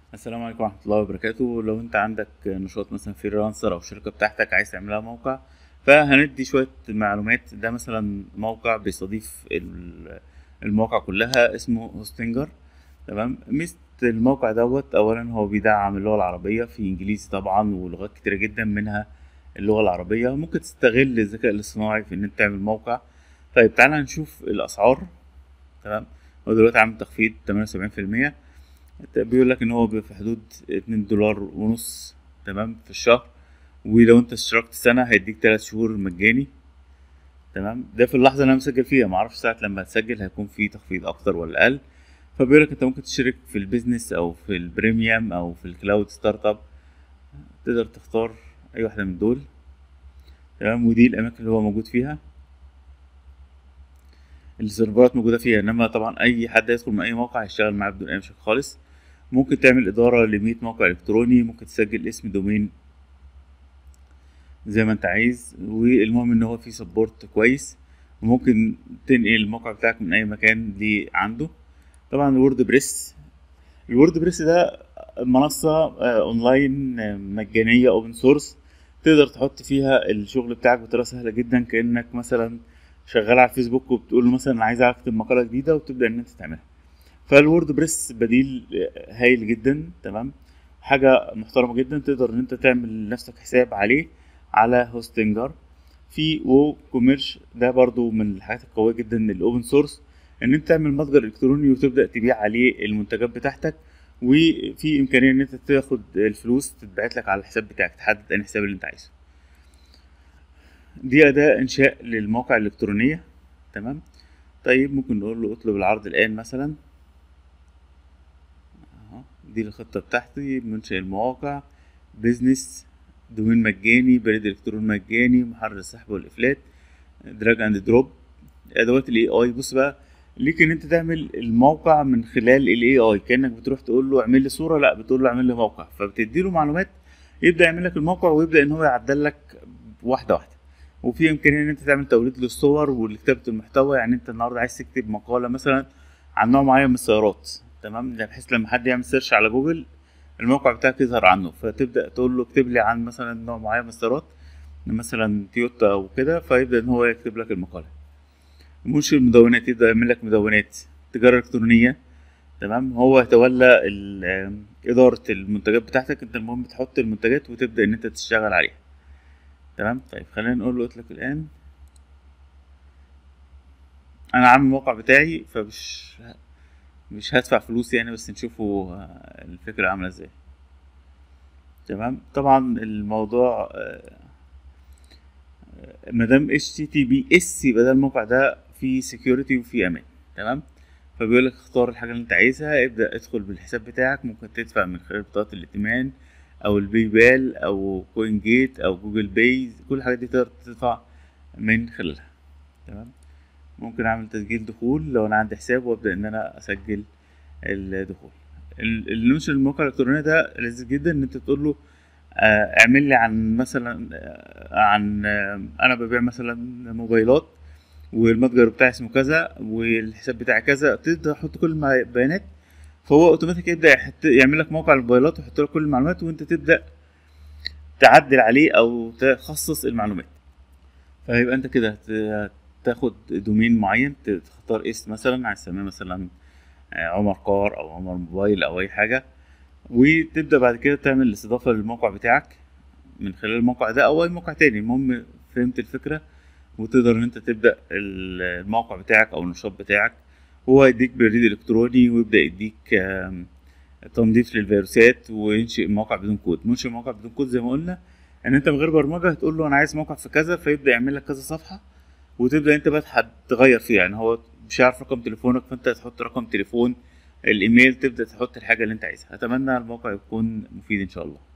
السلام عليكم ورحمة الله وبركاته لو انت عندك نشاط مثلا فريلانسر او الشركة بتاعتك عايز تعملها موقع فهندي شوية معلومات ده مثلا موقع بيستضيف ال- المواقع كلها اسمه هوستنجر تمام ميزة الموقع دوت اولا هو بيدعم اللغة العربية في انجليزي طبعا ولغات كتيرة جدا منها اللغة العربية ممكن تستغل الذكاء الاصطناعي في ان انت تعمل موقع طيب تعالى نشوف الاسعار تمام هو دلوقتي عامل تخفيض 78% بيقول لك ان هو في حدود 2 دولار ونص تمام في الشهر ولو انت اشتركت سنه هيديك 3 شهور مجاني تمام ده في اللحظه اللي انا مسجل فيها معرفش ساعه لما هتسجل هيكون في تخفيض اكتر ولا اقل فبيقول لك انت ممكن تشترك في البيزنس او في البريميوم او في الكلاود ستارت اب تقدر تختار اي واحده من دول تمام ودي الاماكن اللي هو موجود فيها السيرفرات موجوده فيها انما طبعا اي حد يدخل من اي موقع هيشتغل معاه بدون اي مشاكل خالص ممكن تعمل إدارة لمية موقع إلكتروني ممكن تسجل اسم دومين زي ما أنت عايز والمهم إن هو فيه سبورت كويس وممكن تنقل الموقع بتاعك من أي مكان لعنده طبعا الورد بريس الورد بريس ده منصة آه، أونلاين آه، مجانية أوبن سورس تقدر تحط فيها الشغل بتاعك بطريقة سهلة جدا كأنك مثلا شغال على الفيسبوك وبتقول له مثلا أنا عايز أكتب مقالة جديدة وتبدأ إن أنت تعملها فالورد بريس بديل هايل جدا تمام حاجة محترمة جدا تقدر ان انت تعمل لنفسك حساب عليه على هوستنجر في وو كوميرش ده برضو من الحاجات القوية جدا الاوبن سورس ان انت تعمل متجر الكتروني وتبدأ تبيع عليه المنتجات بتاعتك وفي امكانية ان انت تاخد الفلوس تتبعت لك على الحساب بتاعك تحدد اي حساب اللي انت عايزه دي اداة انشاء للمواقع الالكترونية تمام طيب ممكن نقول له اطلب العرض الان مثلا اهو دي الخطة بتاعتي منشئ المواقع بيزنس دومين مجاني بريد الكترون مجاني محرر السحب والافلات دراج اند دروب ادوات الاي اي بص بقى ليك ان انت تعمل الموقع من خلال الاي اي كانك بتروح تقول له اعمل لي صوره لا بتقول له اعمل لي موقع فبتدي له معلومات يبدا يعمل لك الموقع ويبدا ان هو يعدل لك واحده واحده وفي امكانيه ان انت تعمل توليد للصور ولكتابه المحتوى يعني انت النهارده عايز تكتب مقاله مثلا عن نوع معين من السيارات تمام ده بحيث لما حد يعمل سيرش على جوجل الموقع بتاعك يظهر عنه فتبدا تقول له اكتب لي عن مثلا نوع معين من السيارات مثلا تويوتا او كده فيبدا ان هو يكتب لك المقاله منشئ المدونات يبدا يعمل لك مدونات تجاره الكترونيه تمام هو يتولى ال- اداره المنتجات بتاعتك انت المهم تحط المنتجات وتبدا ان انت تشتغل عليها تمام طيب خلينا نقول له اطلق الان انا عامل الموقع بتاعي فمش مش هدفع فلوس يعني بس نشوفوا آه، الفكرة عاملة ازاي تمام طبعا الموضوع آه، آه، مادام HTTPS يبقى ده الموقع ده فيه security وفيه امان تمام فبيقول لك اختار الحاجة اللي انت عايزها ابدأ ادخل بالحساب بتاعك ممكن تدفع من خلال بطاقة الائتمان او الباي بال او كوين جيت او جوجل باي كل الحاجات دي تقدر تدفع من خلالها تمام ممكن اعمل تسجيل دخول لو انا عندي حساب وابدا ان انا اسجل الدخول ال- النشر الموقع الالكتروني ده لذيذ جدا ان انت تقول له آه، اعمل لي عن مثلا آه، عن آه، انا ببيع مثلا موبايلات والمتجر بتاعي اسمه كذا والحساب بتاعي كذا تقدر تحط كل المع- البيانات فهو اوتوماتيك يبدا يحط يعمل لك موقع الموبايلات ويحط لك كل المعلومات وانت تبدا تعدل عليه او تخصص المعلومات فيبقى انت كده هت- تاخد دومين معين تختار اسم مثلا عايز تسميه مثلا آه، عمر كار او عمر موبايل او اي حاجه وتبدا بعد كده تعمل الاستضافه للموقع بتاعك من خلال الموقع ده او اي موقع تاني المهم فهمت الفكره وتقدر ان انت تبدا ال- الموقع بتاعك او النشاط بتاعك هو يديك بريد الكتروني ويبدا يديك آم، تنظيف للفيروسات وينشئ موقع بدون كود منشئ موقع بدون كود زي ما قلنا ان انت من غير برمجه هتقول له انا عايز موقع في كذا فيبدا يعمل لك كذا صفحه وتبدا انت بقى تحد- تغير فيها يعني هو مش عارف رقم تليفونك فانت تحط رقم تليفون الايميل تبدا تحط الحاجه اللي انت عايزها اتمنى الموقع يكون مفيد ان شاء الله